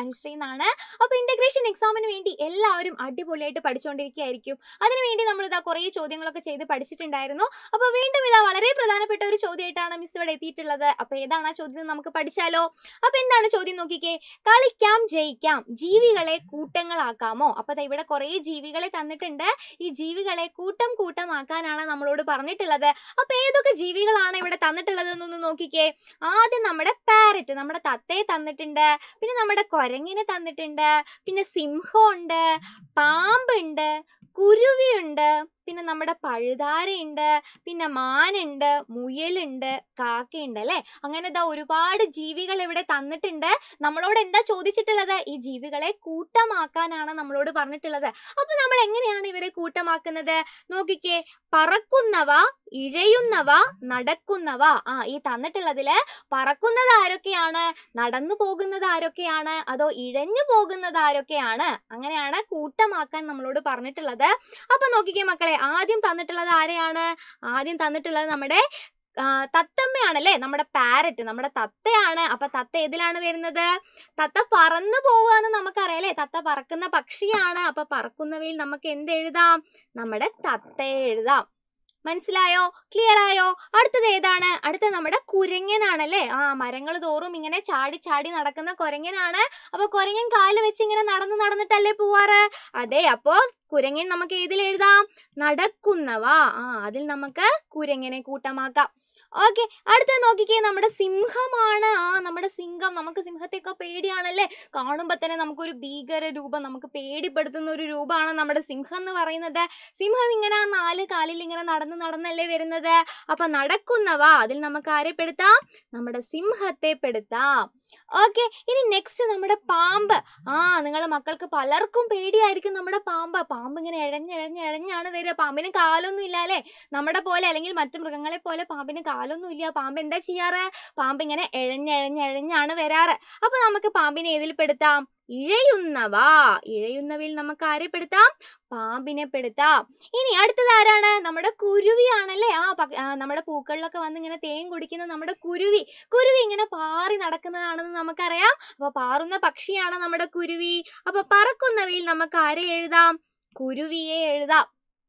അനുശ്രീ എന്നാണ് അപ്പോൾ ഇൻ്റഗ്രേഷൻ എക്സാമിന് വേണ്ടി എല്ലാവരും അടിപൊളിയായിട്ട് പഠിച്ചുകൊണ്ടിരിക്കുകയായിരിക്കും അതിനുവേണ്ടി നമ്മൾ ഇതാ കുറേ ചോദ്യങ്ങളൊക്കെ ചെയ്ത് പഠിച്ചിട്ടുണ്ടായിരുന്നു അപ്പോൾ വീണ്ടും ഇതാ വളരെ പ്രധാനപ്പെട്ട ഒരു ചോദ്യമായിട്ടാണ് മിസ് ഇവിടെ എത്തിയിട്ടുള്ളത് അപ്പോൾ ഏതാണ് ആ ചോദ്യം എന്ന് നമുക്ക് പഠിച്ചാലോ അപ്പോൾ എന്താണ് ചോദ്യം നോക്കിക്കേ കളിക്കാം ജയിക്കാം ജീവികളെ കൂട്ടങ്ങളാക്കാമോ അപ്പോൾ ദാ ഇവിടെ കുറേ ജീവികളെ തന്നിട്ടുണ്ട് ഈ ജീവികളെ കൂട്ടം കൂട്ടമാക്കാനാണ് നമ്മളോട് പറഞ്ഞിട്ടുള്ളത് അപ്പോൾ ഏതൊക്കെ ജീവികളാണ് ഇവിടെ തന്നിട്ടുള്ളത് എന്നൊന്ന് നോക്കിക്കേ ആദ്യം നമ്മുടെ പാരറ്റ് നമ്മുടെ തത്തയെ തന്നിട്ടുണ്ട് പിന്നെ നമ്മുടെ കുരങ്ങിനെ തന്നിട്ടുണ്ട് പിന്നെ സിംഹമുണ്ട് പാമ്പുണ്ട് കുരുവിയുണ്ട് പിന്നെ നമ്മുടെ പഴുതാരയുണ്ട് പിന്നെ മാനുണ്ട് മുയലുണ്ട് കാക്കയുണ്ട് അല്ലേ അങ്ങനെ ഇതാ ഒരുപാട് ജീവികൾ ഇവിടെ തന്നിട്ടുണ്ട് നമ്മളോട് എന്താ ചോദിച്ചിട്ടുള്ളത് ഈ ജീവികളെ കൂട്ടമാക്കാനാണ് നമ്മളോട് പറഞ്ഞിട്ടുള്ളത് അപ്പൊ നമ്മൾ എങ്ങനെയാണ് ഇവരെ കൂട്ടമാക്കുന്നത് നോക്കിക്കേ പറക്കുന്നവ ഇഴയുന്നവ നടക്കുന്നവ ആ ഈ തന്നിട്ടുള്ളതില് പറക്കുന്നത് ആരൊക്കെയാണ് നടന്നു പോകുന്നത് ആരൊക്കെയാണ് അതോ ഇഴഞ്ഞു പോകുന്നത് ആരൊക്കെയാണ് അങ്ങനെയാണ് കൂട്ടമാക്കാൻ നമ്മളോട് പറഞ്ഞിട്ടുള്ളത് അപ്പൊ നോക്കിക്കേ മക്കളെ ആദ്യം തന്നിട്ടുള്ളത് ആരെയാണ് ആദ്യം തന്നിട്ടുള്ളത് നമ്മുടെ ആ, തത്തമ്മയാണല്ലേ നമ്മുടെ പാരറ്റ് നമ്മുടെ തത്തയാണ് അപ്പൊ തത്ത ഏതിലാണ് വരുന്നത് തത്ത പറന്നു പോവുകയെന്ന് നമുക്കറിയാം അല്ലേ തത്ത പറക്കുന്ന പക്ഷിയാണ് അപ്പൊ പറക്കുന്നവയിൽ നമുക്ക് എന്ത് എഴുതാം നമ്മുടെ തത്തയെ എഴുതാം മനസ്സിലായോ ക്ലിയർ ആയോ അടുത്തത് ഏതാണ് അടുത്ത നമ്മുടെ കുരങ്ങനാണല്ലേ ആ മരങ്ങൾ തോറും ഇങ്ങനെ ചാടി ചാടി നടക്കുന്ന കുരങ്ങനാണ് അപ്പൊ കുരങ്ങൻ കാല് വെച്ച് ഇങ്ങനെ നടന്ന് നടന്നിട്ടല്ലേ പോവാറ് അതെ അപ്പോ കുരങ്ങൻ നമുക്ക് ഏതിൽ എഴുതാം നടക്കുന്നവ ആ അതിൽ നമുക്ക് കുരങ്ങനെ കൂട്ടമാക്കാം ഓക്കെ അടുത്ത നോക്കിക്കേ നമ്മുടെ സിംഹമാണ് ആ നമ്മുടെ സിംഹം നമുക്ക് സിംഹത്തെയൊക്കെ പേടിയാണല്ലേ കാണുമ്പോ തന്നെ നമുക്കൊരു ഭീകര രൂപം നമുക്ക് പേടിപ്പെടുത്തുന്ന ഒരു രൂപമാണ് നമ്മുടെ സിംഹം എന്ന് പറയുന്നത് സിംഹം ഇങ്ങനെ ആ നാല് കാലിൽ ഇങ്ങനെ നടന്ന് നടന്നല്ലേ വരുന്നത് അപ്പൊ നടക്കുന്നവ അതിൽ നമുക്ക് ആരെ പെടുത്താം നമ്മുടെ സിംഹത്തെ പെടുത്താം ഓക്കെ ഇനി നെക്സ്റ്റ് നമ്മുടെ പാമ്പ് ആ നിങ്ങളെ മക്കൾക്ക് പലർക്കും പേടിയായിരിക്കും നമ്മുടെ പാമ്പ് പാമ്പ് ഇങ്ങനെ ഇഴഞ്ഞിഴഞ്ഞ് ഇഴഞ്ഞാണ് വരിക പാമ്പിന് കാലൊന്നും ഇല്ല അല്ലേ നമ്മുടെ പോലെ അല്ലെങ്കിൽ മറ്റു മൃഗങ്ങളെ പോലെ പാമ്പിന് കാലൊന്നും ഇല്ല പാമ്പ് എന്താ ചെയ്യാറ് പാമ്പ് ഇങ്ങനെ ഇഴഞ്ഞിഴഞ്ഞിഴഞ്ഞാണ് വരാറ് അപ്പൊ നമുക്ക് പാമ്പിനെ ഏതിൽ പെടുത്താം ഇഴയുന്നവ ഇഴയുന്നവയിൽ നമുക്ക് ആരെ പെടുത്താം പാമ്പിനെ പെടുത്താം ഇനി അടുത്തത് ആരാണ് നമ്മുടെ കുരുവിയാണല്ലേ ആ പ- ആ, നമ്മുടെ പൂക്കളിലൊക്കെ വന്ന് ഇങ്ങനെ തേൻ കുടിക്കുന്ന നമ്മുടെ കുരുവി കുരുവി ഇങ്ങനെ പാറി നടക്കുന്നതാണെന്ന് നമുക്കറിയാം അപ്പൊ പാറുന്ന പക്ഷിയാണ് നമ്മുടെ കുരുവി അപ്പൊ പറക്കുന്നവയിൽ നമുക്ക് ആരെ എഴുതാം കുരുവിയെ എഴുതാം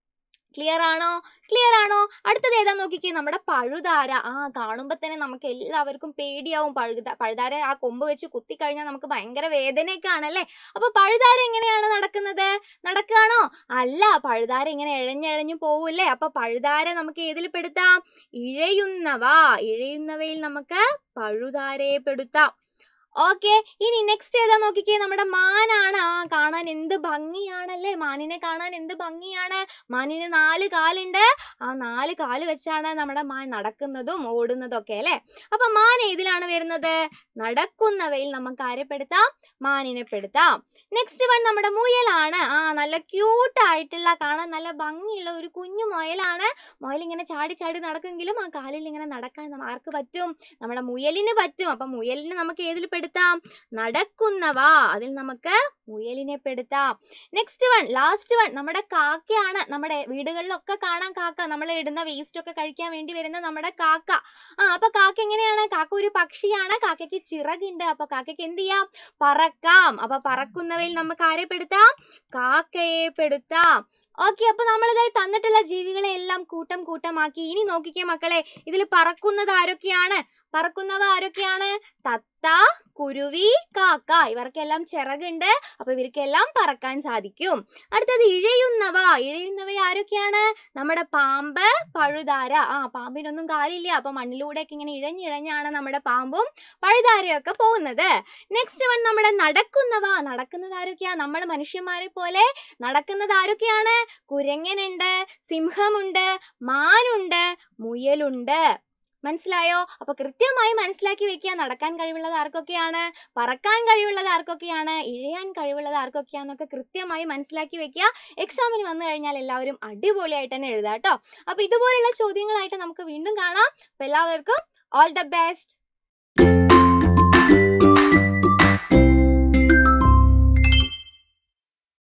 ക്ലിയർ ആണോ ക്ലിയർ ആണോ അടുത്തത് ഏതാ നോക്കിക്കേ നമ്മുടെ പഴുതാര ആ കാണുമ്പോ തന്നെ നമുക്ക് എല്ലാവർക്കും പേടിയാവും പഴുത പഴുതാര ആ കൊമ്പ് വെച്ച് കുത്തിക്കഴിഞ്ഞാൽ നമുക്ക് ഭയങ്കര വേദനയൊക്കെ ആണല്ലേ അപ്പൊ പഴുതാര എങ്ങനെയാണ് നടക്കുന്നത് നടക്കുകയാണോ അല്ല പഴുതാര ഇങ്ങനെ ഇഴഞ്ഞിഴഞ്ഞു പോവില്ലേ അപ്പൊ പഴുതാര നമുക്ക് ഏതിൽ പെടുത്താം ഇഴയുന്നവ ഇഴയുന്നവയിൽ നമുക്ക് പഴുതാരയെ പെടുത്താം ഓക്കെ ഇനി നെക്സ്റ്റ് ഏതാ നോക്കിക്കേ നമ്മുടെ മാനാണ് ആ കാണാൻ എന്ത് ഭംഗിയാണല്ലേ മാനിനെ കാണാൻ എന്ത് ഭംഗിയാണ് മാനിന് നാല് കാലുണ്ട് ആ നാല് കാല് വെച്ചാണ് നമ്മുടെ മാൻ നടക്കുന്നതും ഓടുന്നതും ഒക്കെ അല്ലേ അപ്പൊ മാൻ ഏതിലാണ് വരുന്നത് നടക്കുന്നവയിൽ നമുക്ക് ആരെ പെടുത്താം മാനിനെ പെടുത്താം നെക്സ്റ്റ് വൺ നമ്മുടെ മുയലാണ് ആ നല്ല ക്യൂട്ട് ആയിട്ടുള്ള കാണാൻ നല്ല ഭംഗിയുള്ള ഒരു കുഞ്ഞു മുയലാണ് മുയൽ ഇങ്ങനെ ചാടി ചാടി നടക്കുമെങ്കിലും ആ കാലിൽ ഇങ്ങനെ നടക്കാൻ നമ്മ- ആർക്ക് പറ്റും നമ്മുടെ മുയലിന് പറ്റും അപ്പൊ മുയലിനെ നമുക്ക് ഏതിൽ പെടുത്താം നടക്കുന്നവ അതിൽ നമുക്ക് മുയലിനെ പെടുത്താം നെക്സ്റ്റ് വൺ ലാസ്റ്റ് വൺ നമ്മുടെ കാക്കയാണ് നമ്മുടെ വീടുകളിലൊക്കെ കാണാൻ കാക്ക നമ്മൾ ഇടുന്ന വേസ്റ്റ് ഒക്കെ കഴിക്കാൻ വേണ്ടി വരുന്ന നമ്മുടെ കാക്ക ആ അപ്പൊ കാക്ക എങ്ങനെയാണ് കാക്ക ഒരു പക്ഷിയാണ് കാക്കയ്ക്ക് ചിറകുണ്ട് അപ്പൊ കാക്കയ്ക്ക് എന്ത് ചെയ്യാം പറക്കാം അപ്പൊ പറക്കുന്നവയിൽ നമുക്ക് ആരെ പെടുത്താം കാക്കയെ പെടുത്താം ഓക്കെ അപ്പൊ നമ്മളിതായി തന്നിട്ടുള്ള ജീവികളെ എല്ലാം കൂട്ടം കൂട്ടമാക്കി ഇനി നോക്കിക്കേ മക്കളെ ഇതിൽ പറക്കുന്നത് ആരൊക്കെയാണ് പറക്കുന്നവ ആരൊക്കെയാണ് തത്ത കുരുവി കാക്ക ഇവർക്കെല്ലാം ചിറകുണ്ട് അപ്പൊ ഇവർക്കെല്ലാം പറക്കാൻ സാധിക്കും അടുത്തത് ഇഴയുന്നവ ഇഴയുന്നവ ആരൊക്കെയാണ് നമ്മുടെ പാമ്പ് പഴുതാര ആ പാമ്പിനൊന്നും കാലില്ല അപ്പൊ മണ്ണിലൂടെയൊക്കെ ഇങ്ങനെ ഇഴഞ്ഞിഴഞ്ഞാണ് നമ്മുടെ പാമ്പും പഴുതാരയൊക്കെ പോകുന്നത് നെക്സ്റ്റ് വൺ നമ്മുടെ നടക്കുന്നവ നടക്കുന്നത് ആരൊക്കെയാ നമ്മൾ മനുഷ്യന്മാരെ പോലെ നടക്കുന്നത് ആരൊക്കെയാണ് കുരങ്ങനുണ്ട് സിംഹമുണ്ട് മാനുണ്ട് മുയലുണ്ട് മനസ്സിലായോ അപ്പൊ കൃത്യമായി മനസ്സിലാക്കി വെക്കുക നടക്കാൻ കഴിവുള്ളത് ആർക്കൊക്കെയാണ് പറക്കാൻ കഴിവുള്ളത് ആർക്കൊക്കെയാണ് ഇഴയാൻ കഴിവുള്ളത് ആർക്കൊക്കെയാന്നൊക്കെ കൃത്യമായി മനസ്സിലാക്കി വെക്കുക എക്സാമിന് വന്നു കഴിഞ്ഞാൽ എല്ലാവരും അടിപൊളിയായിട്ട് തന്നെ എഴുതാം കേട്ടോ അപ്പൊ ഇതുപോലുള്ള ചോദ്യങ്ങളായിട്ട് നമുക്ക് വീണ്ടും കാണാം അപ്പൊ എല്ലാവർക്കും ഓൾ ദ ബെസ്റ്റ്